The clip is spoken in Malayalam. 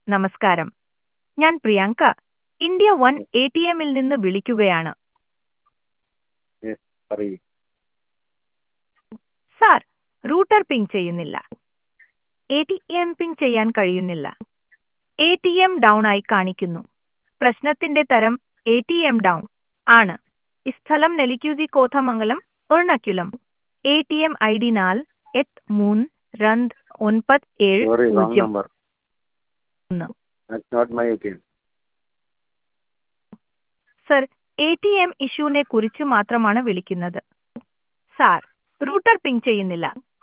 നമസ്കാരം ഞാൻ Priyanka India one A T എമ്മിൽ നിന്ന് വിളിക്കുകയാണ് യെസ് പറയൂ സാർ റൂട്ടർ പിങ് ചെയ്യുന്നില്ല എ ടി എം പിങ് ചെയ്യാൻ കഴിയുന്നില്ല എ ടി എം ഡൗൺ ആയി കാണിക്കുന്നു പ്രശ്നത്തിന്റെ തരം എ ടി എം ഡൗൺ ആണ് ഈ സ്ഥലം നെലിക്യൂസി Kothamangalam Ernakulam A T M I D നാൽ എട്ട് മൂന്ന് രണ്ട് ഒൻപത് ഏഴ് സോറി റോങ് പൂജ്യം നമ്പർ ഒന്ന് that's not my A T M sir A T M ഇഷ്യൂവിനെ കുറിച്ച് മാത്രമാണ് വിളിക്കുന്നത് സാർ റൂട്ടർ പിങ് ചെയ്യുന്നില്ല